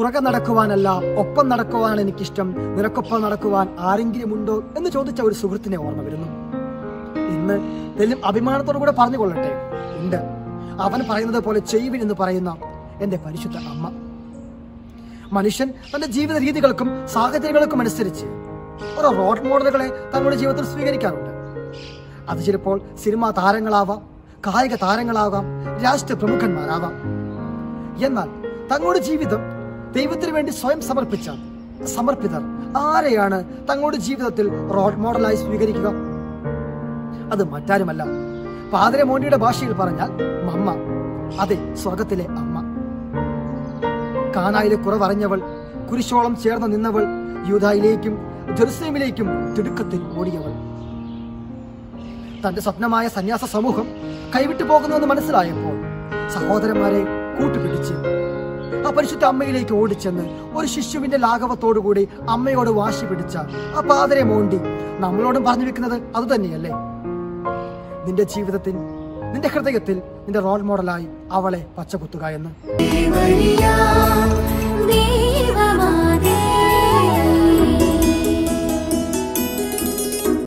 പുറകെ നടക്കുവാനല്ല ഒപ്പം നടക്കുവാനാണ് എനിക്കിഷ്ടം നിനക്കൊപ്പം നടക്കുവാൻ ആരെങ്കിലും ഉണ്ടോ എന്ന് ചോദിച്ച ഒരു സുഹൃത്തിനെ ഓർമ്മ വരുന്നു ഇന്ന് തെല്ലും അഭിമാനത്തോടു കൂടെ പറഞ്ഞുകൊള്ളട്ടെ ഉണ്ട് അവൻ പറയുന്നത് പോലെ ചെയ്യുവിൻ എന്ന് പറയുന്ന എന്റെ പരിശുദ്ധ അമ്മ മനുഷ്യൻ തന്റെ ജീവിത രീതികൾക്കും സാഹചര്യങ്ങൾക്കും അനുസരിച്ച് ഓരോ റോൾ മോഡലുകളെ തങ്ങളുടെ ജീവിതത്തിൽ സ്വീകരിക്കാറുണ്ട് അത് ചിലപ്പോൾ സിനിമാ താരങ്ങളാവാം കായിക താരങ്ങളാകാം രാഷ്ട്രീയ പ്രമുഖന്മാരാവാം എന്നാൽ തങ്ങളുടെ ജീവിതം ദൈവത്തിന് വേണ്ടി സ്വയം സമർപ്പിച്ച സമർപ്പിതർ ആരെയാണ് തങ്ങളുടെ ജീവിതത്തിൽ റോൾ മോഡലായി സ്വീകരിക്കുക അത് മറ്റാരുമല്ല പാതിര മോണ്ടിയുടെ ഭാഷയിൽ പറഞ്ഞാൽ മമ്മ അതെ സ്വർഗത്തിലെ അമ്മ കാനായിലെ കുറവറിഞ്ഞവൾ കുരിശോളം ചേർന്ന് നിന്നവൾ യൂതായിലേക്കും ജെറുസലേമിലേക്കും തിടുക്കത്തിൽ ഓടിയവൾ തന്റെ സ്വപ്നമായ സന്യാസ സമൂഹം കൈവിട്ടു പോകുന്നുവെന്ന് മനസ്സിലായപ്പോൾ സഹോദരന്മാരെ കൂട്ടുപിടിച്ച് ആ പരിശുദ്ധ അമ്മയിലേക്ക് ഓടിച്ചെന്ന് ഒരു ശിശുവിന്റെ ലാഘവത്തോടുകൂടി അമ്മയോട് വാശി പിടിച്ച ആ പാതരെ മോണ്ടി നമ്മളോടും പറഞ്ഞു വെക്കുന്നത് അതുതന്നെയല്ലേ നിന്റെ ജീവിതത്തിൽ നിന്റെ ഹൃദയത്തിൽ നിന്റെ റോൾ മോഡലായി അവളെ പച്ചകുത്തുക എന്ന് ദേവരിയാ ദേവമാതേ